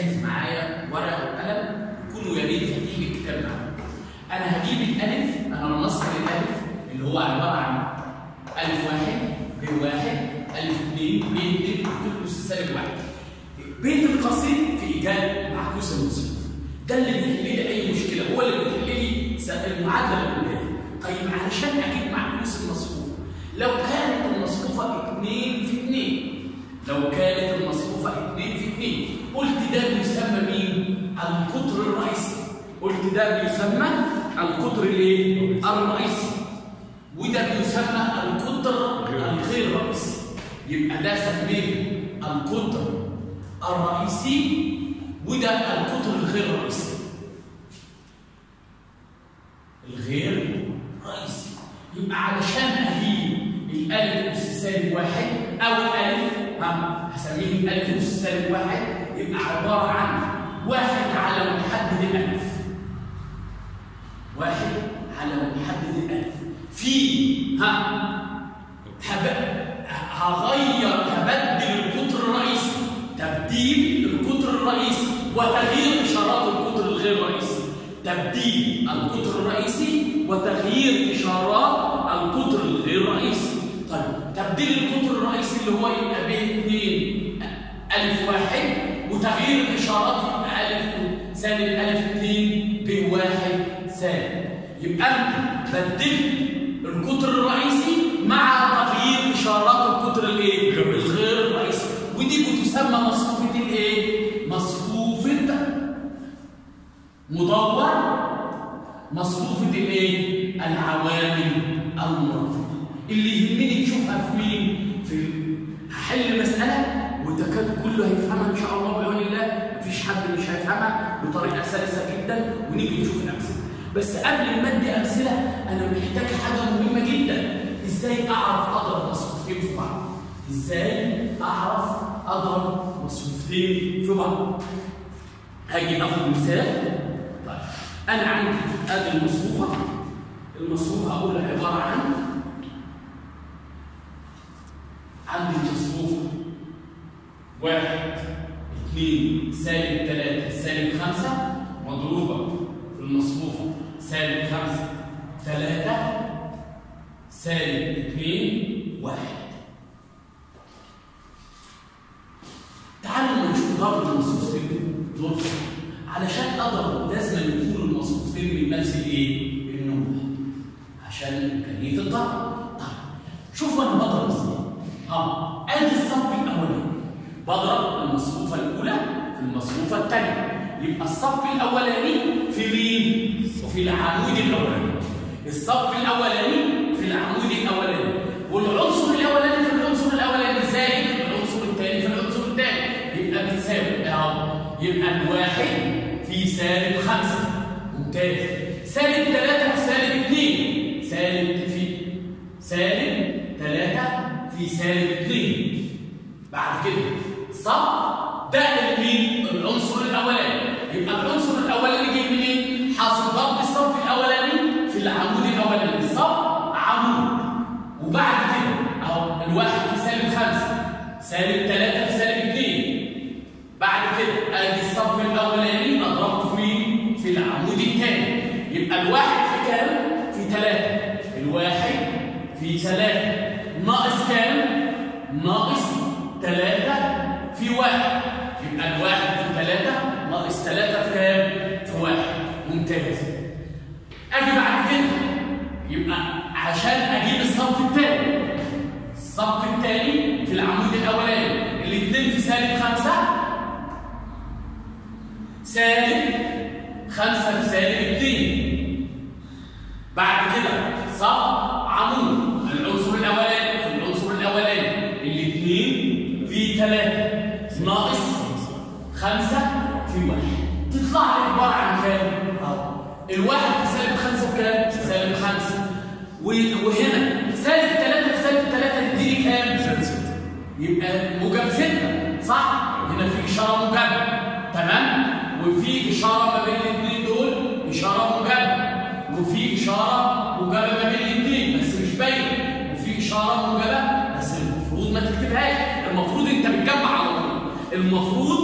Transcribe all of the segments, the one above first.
جهز معايا ورقه وقلم كونوا يا ريت فاتحين الكتاب معايا انا هجيب الالف انا رمزت للالف اللي هو عباره عن الف واحد ب واحد الف اثنين ب اثنين كل اس سالب واحد بيت القصيد في ايجاد معكوس المصروف ده اللي بيحل لي اي مشكله هو اللي بيحل لي س- المعادله اللي قدامي طيب علشان اجيب معكوس المصروف لو كانت المصفوفه 2 في 2 لو كانت المصفوفه 2 في 2 قلت ده بيسمى مين؟ القطر الرئيسي قلت ده بيسمى القطر الايه؟ الرئيسي وده بيسمى القطر الغير رئيسي يبقى ده سميته القطر الرئيسي وده القطر الغير رئيسي الغير رئيسي يبقى علشان اجيب الالف اس سالب واحد او الالف ها هسميه الالف اس سالب واحد يبقى عباره عن واحد على محدد الالف واحد على محدد الالف في ها هب- هغير هبدل القطر الرئيسي تبديل القطر الرئيسي وتغيير اشارات القطر الغير رئيسي تبديل القطر الرئيسي وتغيير اشارات القطر الغير رئيسي طيب تبديل القطر الرئيسي اللي هو يبقى ب 2 الف واحد وتغيير الاشارات يبقى الف سالب الف 2 ب واحد سالب يبقى انت بدلت القطر الرئيسي مع تغيير اشارات القطر الايه؟ الغير الرئيسي ودي بتسمى مصفوفه الايه؟ مصفوفه مدور مصفوفه الايه؟ العوامل المرافقه اللي يهمني تشوفها في مين؟ في هحل مساله والتكاد كله هيفهمها ان شاء الله بعون الله مفيش حد مش هيفهمها بطريقه سلسه جدا ونيجي نشوف الامثله بس قبل ما ادي امثله انا محتاج حاجه مهمه جدا ازاي اعرف اضرب مصفوفتين في بعض ازاي اعرف اضرب مصفوفتين في بعض هاجي ناخد مثال طيب انا عندي ادي المصفوفه المصفوفه اقول عباره عن عندي مصفوفه واحد اثنين سالب ثلاثة سالب خمسة مضروبة في المصفوفة سالب خمسة ثلاثة سالب اثنين واحد تعالوا نشوف ضرب المصفوفتين دول علشان اضرب لازم يكونوا المصفوفتين من نفس الايه؟ النوع عشان امكانيه الضرب طيب شوفوا انا بضرب ازاي اه ادي الصف الاولاني بضرب المصفوفه الاولى في المصفوفه الثانيه يبقى الصف الاولاني في مين؟ في العمود الاولاني الصف الاولاني في العمود الاولاني والعنصر الاولاني في العنصر الاولاني زائد العنصر الثاني في العنصر الثاني يبقى بتساوي اهو يبقى الواحد في سالب خمسة ممتاز سالب ثلاثة في سالب اثنين سالب في سالب ثلاثة في سالب اثنين بعد كده صف ده المين العنصر الاولاني يبقى العنصر الاولاني جاي منين حاصل ضرب الصف الاولاني في العمود الاولاني الصف عمود وبعد كده اهو الواحد في سالب خمسة سالب ثلاثة في سالب اثنين بعد كده ادي الصف الاولاني اضربه في مين في العمود الثاني يبقى الواحد في كام في ثلاثة الواحد في ثلاثة ناقص كام ناقص ثلاثة في واحد يبقى الواحد في ثلاثة ناقص ثلاثة في كام في واحد ممتاز اجي بعد كده يبقى عشان اجيب الصف الثاني الصف الثاني في العمود الاولاني الاثنين في سالب خمسة سالب خمسة في سالب اثنين بعد كده صف عمود العنصر الاولاني في العنصر الاولاني الاثنين في ثلاثة ناقص خمسة في واحد تطلع لي عبارة عن كام؟ اهو الواحد في سالب خمسة بكام؟ سالب خمسة و- وهنا سالب ثلاثة في سالب ثلاثة تديني كام؟ يبقى موجب ستة صح؟ هنا في إشارة موجبة تمام؟ وفي إشارة ما بين الاثنين دول إشارة موجبة وفي إشارة موجبة ما بين الاثنين بس مش باينة وفي إشارة موجبة بس المفروض ما تكتبهاش المفروض أنت بتجمع على طول المفروض أنت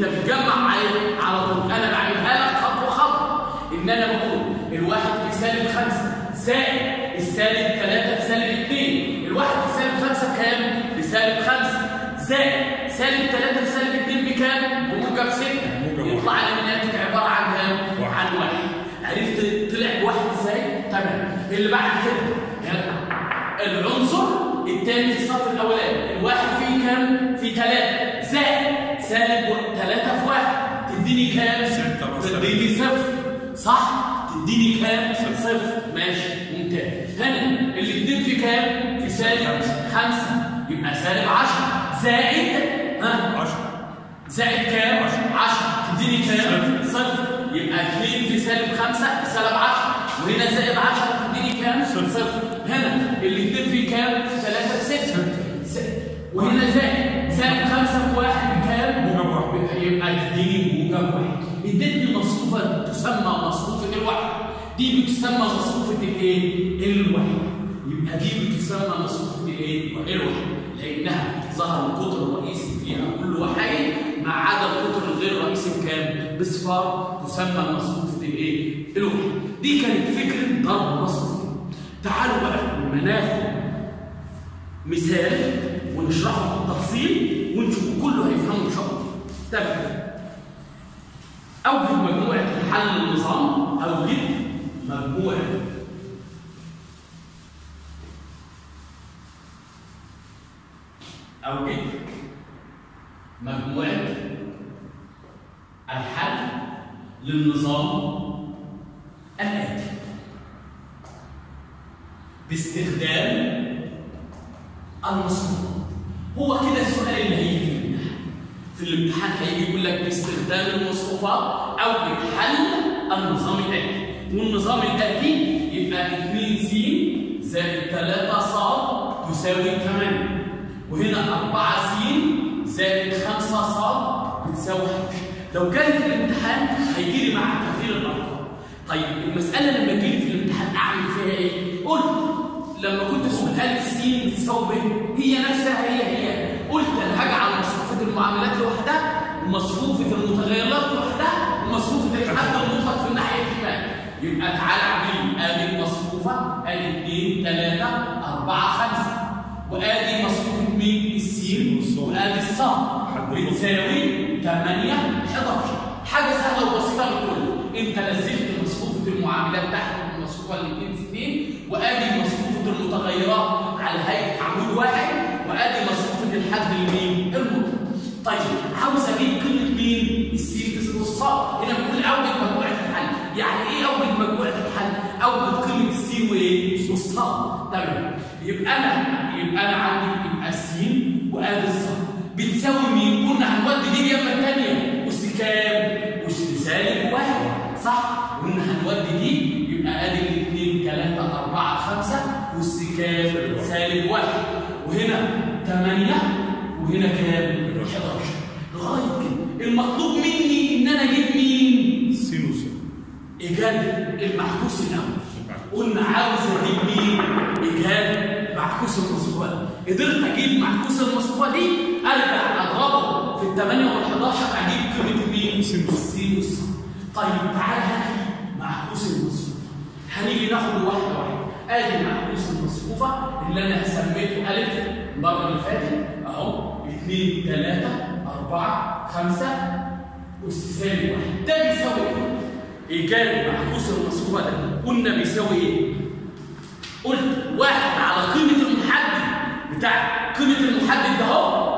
انت بتجمع معايا على طول انا بعملها لك خطوه خطوه ان انا بقول الواحد في سالب خمسه زائد السالب 3 في سالب 2 الواحد في سالب 5 بكام؟ بسالب 5 زائد سالب 3 في سالب 2 بكام؟ بموجب 6 موجب يطلع لي الناتج عباره عن كام؟ واحد. عن واحد عرفت طلع بواحد ازاي؟ تمام اللي بعد كده يلا. العنصر الثاني في الصف الاولاني الواحد فيه كام؟ فيه 3 زائد سالب 3 في 1 تديني كام؟ ستة بس. تديني صفر صح؟ تديني كام؟ صفر ماشي ممتاز هنا الاثنين في كام؟ في سالب خمسة. خمسة يبقى سالب 10 زائد ها 10 زائد كام؟ 10 تديني كام؟ صفر يبقى 2 في سالب 5 سالب 10 وهنا زائد 10 تديني كام؟ صفر. صفر هنا الاثنين في كام؟ 3 في 6 وهنا زائد زائد 5 في 1 بكام؟ موجب واحد. يبقى تديني موجب واحد ادتني مصفوفه تسمى مصفوفه الوحده دي بتسمى مصفوفه الايه؟ الوحده يبقى دي بتسمى مصفوفه الايه؟ الوحده لانها ظهر القطر الرئيسي فيها كل وحيد ما عدا القطر الغير رئيسي بكام؟ بصفار تسمى مصفوفه الايه؟ الوحده دي كانت فكره ضرب مصفوفه تعالوا بقى لما ناخد مثال ونشرحه بالتفصيل ونشوف كله هيفهمه ان شاء الله تمام اوجد مجموعه الحل النظام اوجد مجموعه اوجد مجموعه الحل للنظام الاتي باستخدام المصفوفة هو كده السؤال اللي هيجي في الامتحان في الامتحان هيجي يقول لك باستخدام المصفوفات او بحل النظام الاتي والنظام الاتي يبقى 2 س زائد 3 ص تساوي 8 وهنا 4 س زائد 5 ص بتساوي 11 لو كان في الامتحان هيجي لي مع تغيير الارقام طيب المساله لما تجي لي في الامتحان اعمل فيها ايه؟ قلت لما كنت تقول الف س بتساوي ب هي نفسها هي هي قلت انا هجعل مصفوفه المعاملات لوحدها ومصفوفه المتغيرات لوحدها ومصفوفه الحد المطلق في الناحيه الشمال يبقى تعالى اعمل لي ادي المصفوفه ادي 2 3 4 5 وادي مصفوفه مين؟ السين وادي الصاد بتساوي 8 11 حاجه سهله وبسيطه للكل انت نزلت مصفوفه المعاملات تحت المصفوفه الاثنين في اثنين وادي مصفوفه المتغيرات على هيئه عمود واحد وادي مصفوفه الحد المين المطلق طيب عاوز اجيب قيمه مين السين في الصاد هنا بنقول اوجد مجموعه الحل يعني ايه اوجد مجموعه الحل اوجد قيمه السين وايه والصاد تمام يبقى انا يبقى انا عندي يبقى السين وادي الصاد بتساوي مين قلنا هنودي دي اليمه الثانيه اس كام اس سالب واحد صح قلنا هنودي دي يبقى ادي الاثنين 3 4 5 اس كام سالب واحد وهنا 8 وهنا كام 11 لغايه كده المطلوب مني ان انا اجيب مين سينوس ايجاد المعكوس الاول قلنا عاوز اجيب مين ايجاد معكوس المصفوفات قدرت اجيب معكوس المصفوفه دي ارجع اضربه في ال 8 وال 11 اجيب قيمه مين سينوس. السينوس طيب تعال هات معكوس المصفوفه هنيجي ناخد واحده واحده ادي معكوس المصفوفه اللي انا سميته الف المره اللي فاتت اهو 2 3 4 5 واستسالب واحد ده بيساوي ايه؟ ايجاد معكوس المصفوفه ده قلنا بيساوي ايه؟ قلت واحد على قيمه المحدد بتاع قيمه المحدد ده اهو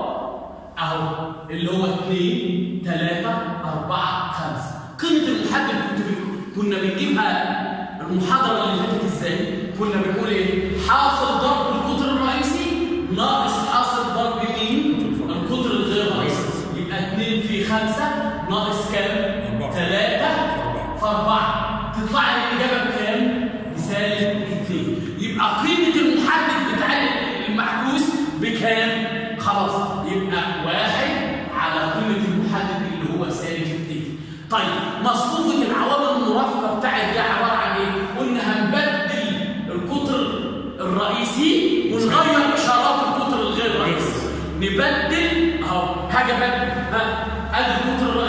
اهو اللي هو 2 3 4 5 قيمه المحدد كنت بن- كنا بنجيبها المحاضره اللي فاتت ازاي؟ كنا بنقول ايه؟ حاصل ضرب القطر الرئيسي ناقص حاصل ضرب مين؟ القطر الغير رئيسي يبقى 2 في 5 ناقص كام؟ أربعة. 3 أربعة. في 4 تطلع لي الاجابه بكام؟ بسالب 2 يبقى قيمه المحدد بتاع المعكوس بكام؟ خلاص يبقى واحد على قيمه المحدد اللي هو سالب 2 طيب مصفوفه العوامل المرافقه بتاعت دي عباره عن ايه؟ قلنا هنبدل القطر الرئيسي ونغير اشارات القطر الغير رئيسي نبدل اهو حاجه بدل ها ادي القطر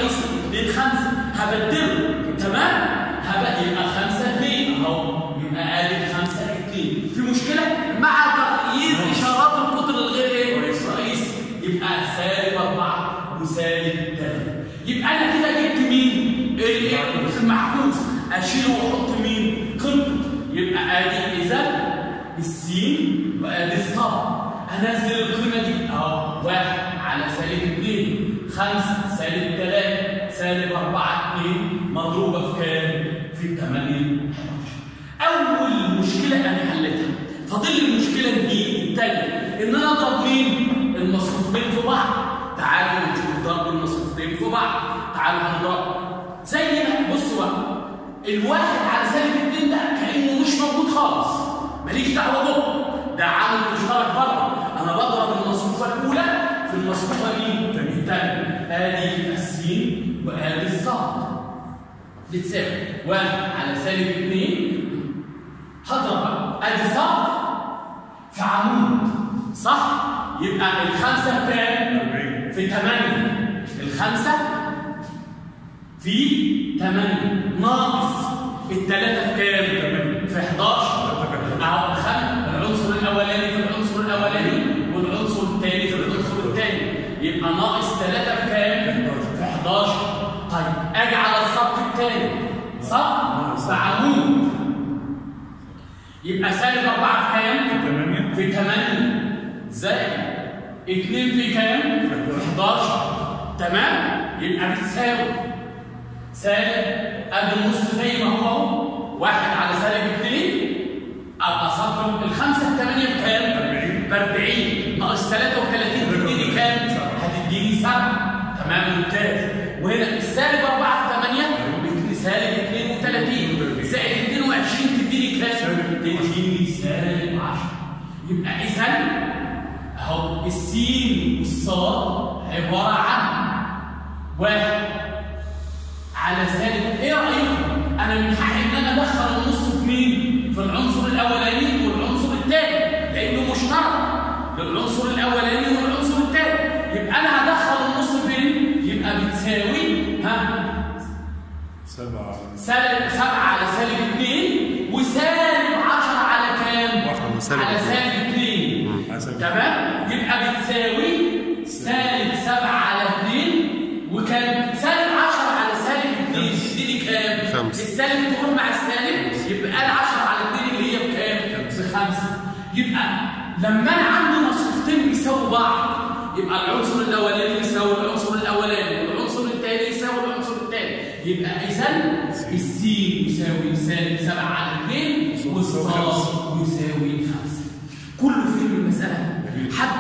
سالب 3 يبقى انا كده جبت مين؟ ال- المعكوس اشيله واحط مين؟ قيمته يبقى ادي اذا السين وادي الصاد انزل القيمه دي اهو 1 على سالب 2 5 سالب 3 سالب 4 2 مضروبه في كام؟ في 8 11 اول مشكله انا حلتها فاضل لي المشكله دي الثانيه ان انا اضرب مين؟ المصروفين في بعض تعالوا نشوف ضرب المصروفين في بعض تعالوا هنضرب زي ما بصوا بقى الواحد على سالب اتنين ده كانه مش موجود خالص ماليش دعوه به ده عامل مشترك بره انا بضرب المصروفه الاولى في المصروفه مين؟ الثانيه ادي السين وادي الصاد بتساوي واحد على سالب اتنين هضرب بقى ادي صف في عمود صح؟ يبقى الخمسه بكام؟ في 8 الخمسه في 8 ناقص الثلاثه في كام؟ في 11 اهو الخم- العنصر الاولاني في العنصر الاولاني والعنصر الثاني في العنصر الثاني يبقى ناقص 3 في كام؟ في 11 طيب اجي على الصف الثاني صف في عمود يبقى سالب 4 في كام؟ في 8 زائد 2 في كام؟ في 11 تمام؟ يبقى بتساوي سالب قد النص زي ما هو اهو واحد على سالب 2 ابقى صفر الخمسه في 8 بكام؟ ب 40 ناقص 33 تديني كام؟ هتديني 7 تمام ممتاز وهنا السالب 4 في 8 بتديني سالب 32 زائد 22 تديني كام؟ تديني سالب 10 يبقى اذا اهو السين والصاد عباره عن واحد على سالب ايه رايكم انا من حقي ان انا ادخل النص في مين في العنصر الاولاني والعنصر الثاني لانه مشترك للعنصر الاولاني والعنصر الثاني يبقى انا هدخل النص فين يبقى بتساوي ها سبعة سالب 7 على سالب 2 وسالب 10 على كام على سالب على اتنين. سالب 2 على سالب تمام يبقى بتساوي سالب 7 على 2 وكام سالب 10 على سالب 2 تديني كام خمسة. السالب تروح مع السالب يبقى ال 10 على 2 اللي هي بكام بخمسة يبقى لما انا عندي مصروفتين بيساووا بعض يبقى العنصر الاولاني يساوي العنصر الاولاني والعنصر الثاني يساوي العنصر الثاني يبقى اذا السين يساوي سالب 7 على 2 والصاد يساوي 5 كله فهم المساله حد